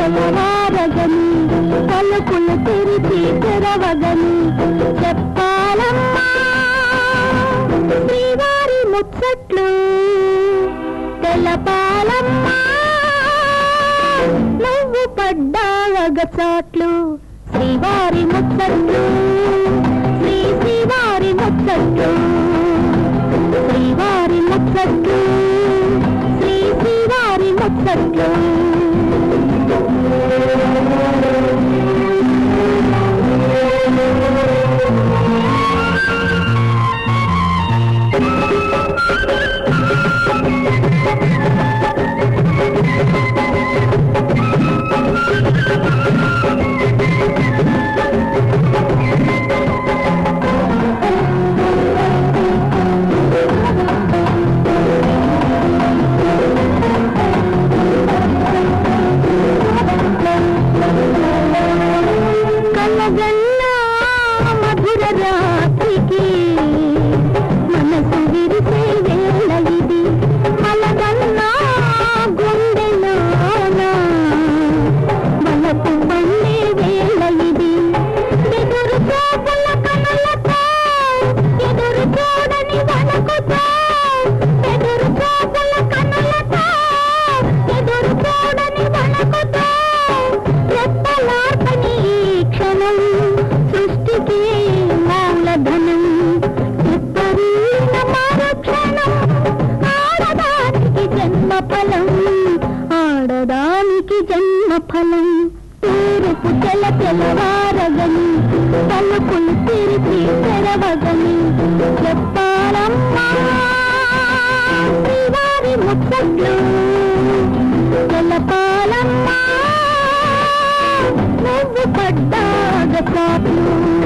తెల్లవారగని పలుకులు తెరిచి తెరవగని చెప్పాలమ్మా శ్రీవారి ముచ్చట్లు తెలపాలమ్మా నువ్వు పడ్డాగ చాట్లు శ్రీవారి ముచ్చట్లు శ్రీ శ్రీవారి ముచ్చట్లు శ్రీవారి ముచ్చట్లు శ్రీ శ్రీవారి ముచ్చట్లు కలగన్న మధుర రాత్రికి మనసు విరిసే వేళ ఇది మలగన్న గుండెలోన మనకు పండే వేళ ఇది ఎదురు చూపుల కనులతో ఎదురు చూడని వణకుతో ఎదురు చూపుల కనులతో ఎదురు చూడని వణకుతో రెప్పలార్పని ఈ క్షణం సృష్టికి మూలధనం విపరీత మరుక్షణం ఆడదానికి జన్మ ఫలం ఆడదానికి జన్మ ఫలం తూరుపు తెల తెలవారగని పలుకులు తిరిగి తెరవగని చెప్పాలమ్మా శ్రీవారి ముచ్చట్లు తెలపాలమ్మా నువ్వు పడ్డాగ చాట్లు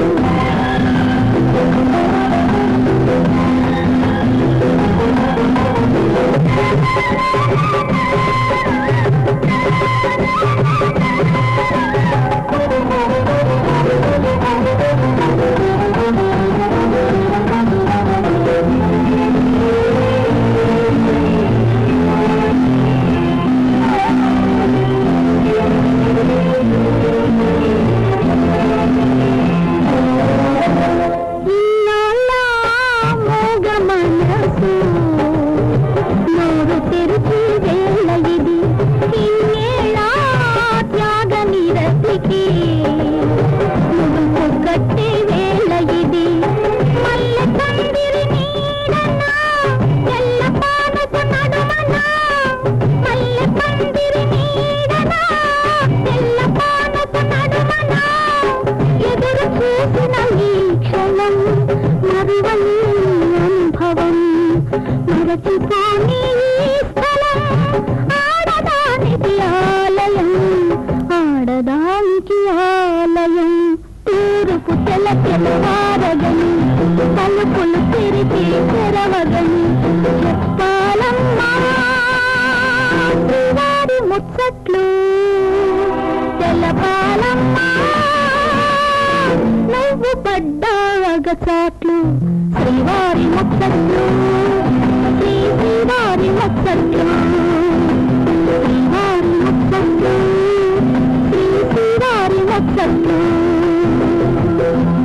ఇన్నాళ్ళ మోగ మనసు నోరు తెరిచి వేళ ఇది ఇన్నేళ్ళ త్యాగ నిరతికి నువ్వు కట్టే వేళ ఇది మల్లె పందిరి నీడన తెల్ల పానపు నడుమన మల్లె పందిరి నీడన తెల్ల పానపు నడుమన ఎదురు చూసిన ఈ క్షణం మరువని అనుభవం మరచిపోని ఈ స్థలం ఆడదానికి ఆలయం ఆడదానికి ఆలయం తూరుపు తెల తెలవారగని పలుకులు తిరిగి తెరవగని చెప్పాలమ్మా శ్రీవారి ముచ్చట్లు తెలపాలమ్మా నువ్వు పడ్డాగ చాట్లు శ్రీవారి ముచ్చట్లు శ్రీ శ్రీవారి ముచ్చట్లు శ్రీవారి ముచ్చట్లు శ్రీ శ్రీవారి ముచ్చట్లు